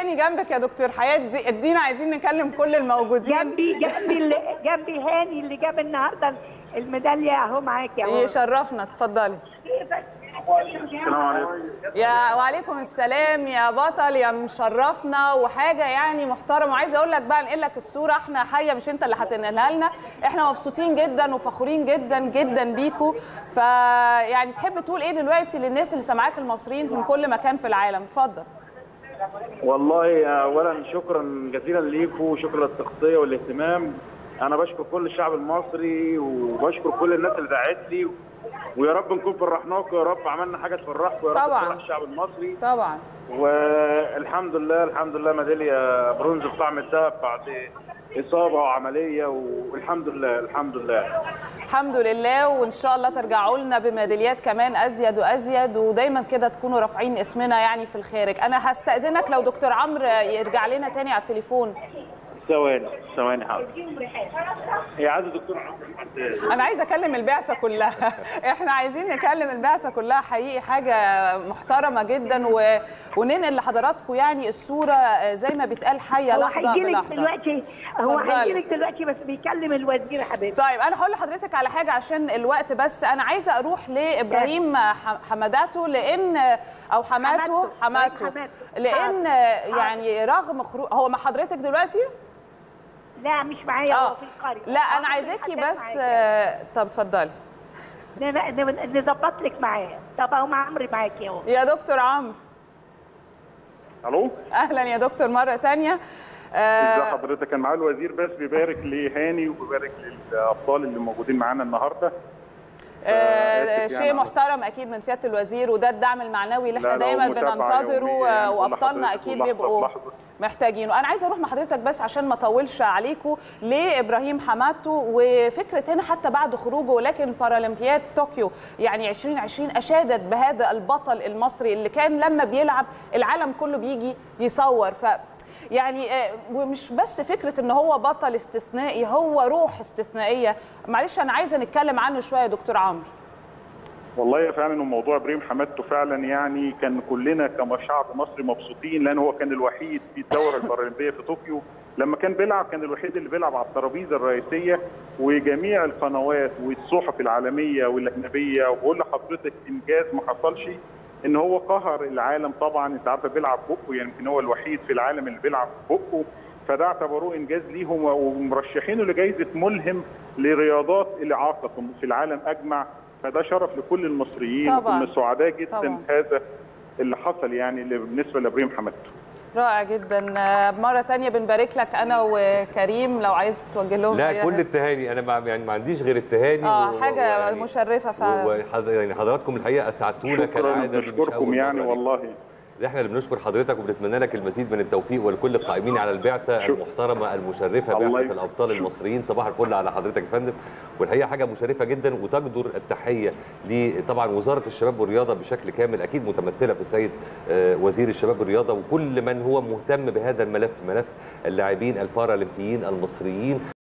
هاني جنبك يا دكتور حياه دي- ادينا عايزين نكلم كل الموجودين جنبي جنبي اللي جنبي هاني اللي جاب النهارده الميداليه اهو معاكي اهو يشرفنا اتفضلي السلام عليكم يا وعليكم السلام يا بطل يا مشرفنا وحاجه يعني محترمه وعايزه اقول لك بقى انقل لك الصوره احنا حيه مش انت اللي هتنقلها لنا احنا مبسوطين جدا وفخورين جدا جدا بيكوا فيعني تحب تقول ايه دلوقتي للناس اللي سامعاك المصريين من كل مكان في العالم اتفضل والله اولا شكرا جزيلا ليكم وشكرا للتغطيه والاهتمام انا بشكر كل الشعب المصري وبشكر كل الناس اللي دعت لي ويا رب نكون فرحناكم يا رب عملنا حاجه تفرحكم يا رب طبعاً. تفرح الشعب المصري طبعا والحمد لله الحمد لله ميداليه برونز بطعم الذهب بعد اصابه وعمليه والحمد لله الحمد لله الحمد لله وان شاء الله ترجعوا لنا بميداليات كمان ازيد وازيد ودايما كده تكونوا رافعين اسمنا يعني في الخارج انا هستاذنك لو دكتور عمرو يرجع لنا تاني على التليفون ثواني ثواني حاضر هي عايزه دكتور عمرو أحمد. انا عايزه اكلم البعثه كلها احنا عايزين نكلم البعثه كلها حقيقي حاجه محترمه جدا و... وننقل لحضراتكم يعني الصوره زي ما بيتقال حيه هو لحظه هيجيلك بلحظه دلوقتي هو اتفضلي. هيجيلك دلوقتي بس بيكلم الوزير يا حبيبي طيب انا هقول لحضرتك على حاجه عشان الوقت بس انا عايزه اروح لابراهيم ح- حمداته لان او حماته حماته. حماته حماته. لان يعني رغم خروج هو مع حضرتك دلوقتي لا مش معايا اه هو في القريه لا انا آه، عايزاكي الحاجات بس معايا. آه، طب اتفضلي ن- ن- نظبط لك معاه طب اهو عمرو معاكي اهو يا دكتور عمرو الو اهلا يا دكتور مره تانية ازي آه حضرتك كان معاه الوزير بس بيبارك لهاني وبيبارك للابطال اللي موجودين معانا النهارده آه آسف شيء يعني. محترم اكيد من سياده الوزير وده الدعم المعنوي اللي احنا لا، لا، دايما ومتابعة بننتظره يومية يعني آه، بقول وابطالنا لحضرتك اكيد ولحظة بيبقوا بلحظة. محتاجينه انا عايزه اروح مع حضرتك بس عشان ما اطولش عليكم لابراهيم حماتو وفكره هنا حتى بعد خروجه ولكن بارالمبياد طوكيو يعني 2020 اشادت بهذا البطل المصري اللي كان لما بيلعب العالم كله بيجي يصور ف يعني آه، ومش بس فكره ان هو بطل استثنائي هو روح استثنائيه معلش انا عايزه نتكلم عنه شويه يا دكتور عمرو والله فعلا وموضوع ابراهيم حمادته فعلا يعني كان كلنا كشعب مصري مبسوطين لان هو كان الوحيد في الدوره البارالمبيه في طوكيو لما كان بيلعب كان الوحيد اللي بيلعب على الترابيزه الرئيسيه وجميع القنوات والصحف العالميه والاجنبيه وبقول لحضرتك انجاز ما حصلش ان هو قهر العالم طبعا انت عارفه بيلعب بقه يعني يمكن هو الوحيد في العالم اللي بيلعب بقه فده اعتبروه انجاز ليهم ومرشحينه لجائزه ملهم لرياضات الاعاقه في العالم اجمع فده شرف لكل المصريين طبعاً. وكنا سعداء جدا طبعاً. بهذا اللي حصل يعني اللي بالنسبه لابراهيم حمادته رائع جدا آه، مرة تانية بنبارك لك أنا وكريم لو عايز توجه لهم لا أي كل حاجة. التهاني انا ما يعني ما عنديش غير التهاني اه و- حاجة ويعني- مشرفة فعلا و- وحض- يعني حضراتكم الحقيقه اسعدتونا شكرا كالعاده دي مش بشكركم أول يعني مرة ليك. والله ده احنا اللي بنشكر حضرتك وبنتمنى لك المزيد من التوفيق ولكل القائمين على البعثه شكرا. المحترمه المشرفه الله بعثه يك- الابطال المصريين صباح الفل على حضرتك يا فندم والحقيقه حاجه مشرفه جدا وتجدر التحيه لطبعا وزاره الشباب والرياضه بشكل كامل اكيد متمثله في السيد آه، وزير الشباب والرياضه وكل من هو مهتم بهذا الملف ملف اللاعبين البارالمبيين المصريين